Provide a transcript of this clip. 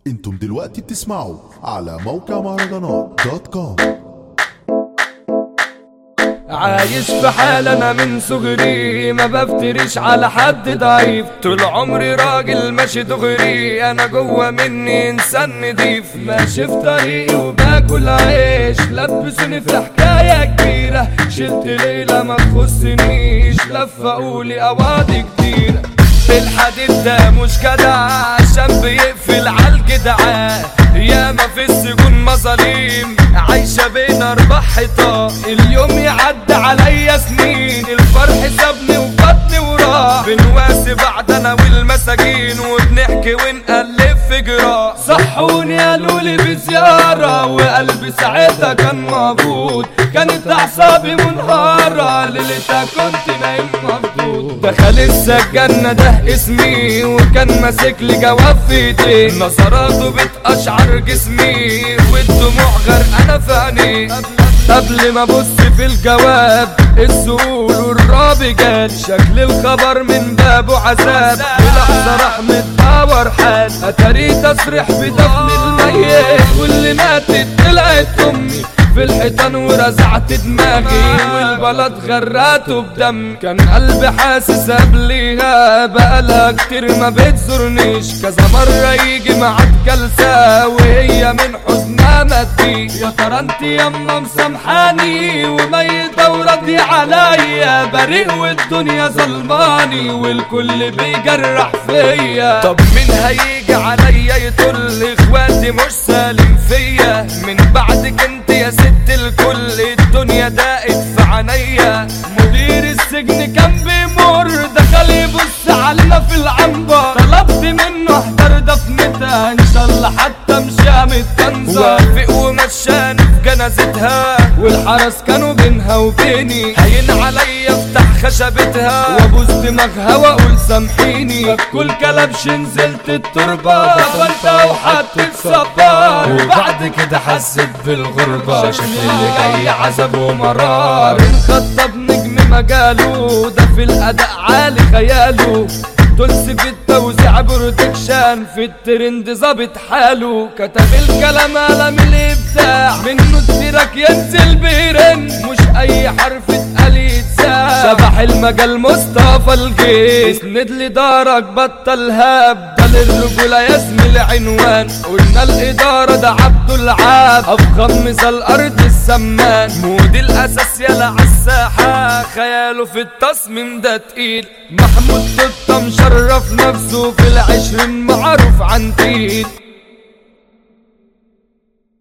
انتم دلوقتي بتسمعوا على موقع مهرجانات دوت كوم عايش في حال انا من صغري ما بفتريش على حد ضعيف طول عمري راجل ماشي دغري انا جوه مني انسان نضيف ماشي في طريقي وباكل عيش لبسوني في حكايه كبيره شلت ليله ما تخصنيش لفه قولي قواضي كتيره الحديد ده مش جدع عشان بيقفل عالجدعان ياما في السجون مظاليم عايشة بين أربع حيطان اليوم يعدي عليا سنين الفرح سابني وفاتني وراه بنواسي بعد أنا والمساجين وبنحكي ونقلب في جراح صحوني قالوا لي بزيارة وقلبي ساعتها كان موجود كانت أعصابي منهارة ليلتها كنت نايم مفضوض دخل السجنة ده اسمي وكان ماسك لي جواب في ايديه نظراته بتقشعر جسمي والدموع غرقانة في عينيه قبل ما ابص في الجواب السؤول والرعب جال شكل الخبر من بابه عذاب في لحظة راح متدور حال اتاري تصريح بدفن الميت واللي ماتت طلعت امي في الحيطان ورزعت دماغي والبلد غراته بدم كان قلبي حاسس قبليها بقالها كتير ما بتزورنيش كذا مرة يجي معاك جلسة وهي من حزنها ما تجيش يا ترى انت يما مسامحاني وميتة وراضي عليا بريء والدنيا ظلماني والكل بيجرح فيا طب مين هيجي عليا يطل اخواتي مش سالم فيا من بعدك انت يا ست الكل الدنيا ضاقت في عينيا مدير السجن كان بيمر دخل يبص علينا في العنبر طلبت منه احضر دفنتها ان شاء الله حتى مش متكنزة وافق ومشاني في جنازتها والحرس كانوا بينها وبيني هين عليا افتح خشبتها وابوس دماغها واقول سامحيني كل كلبش نزلت التربة قفلتها وحطيت صبار وبعد كده حسيت بالغربة شكل اللي جاي عذاب ومرار انخطب نجم مجاله ده في الاداء عالي خياله دولس في التوزيع برودكشن في الترند ظابط حاله كتب الكلام قلم الابداع منه التراك ينزل بيرن مش اي حرف اتقال يتساع شبح المجال مصطفى الجيش اسند لي دارك بطل هاب ده للرجولة يا زميلي عنوان قلنا الادارة ده عبد العاب افخم مثال ارض السمان مود الاساس يلا عالساحة خياله في التصميم ده تقيل محمود توتا مشرف نفسه في العشرين معروف عن تقيل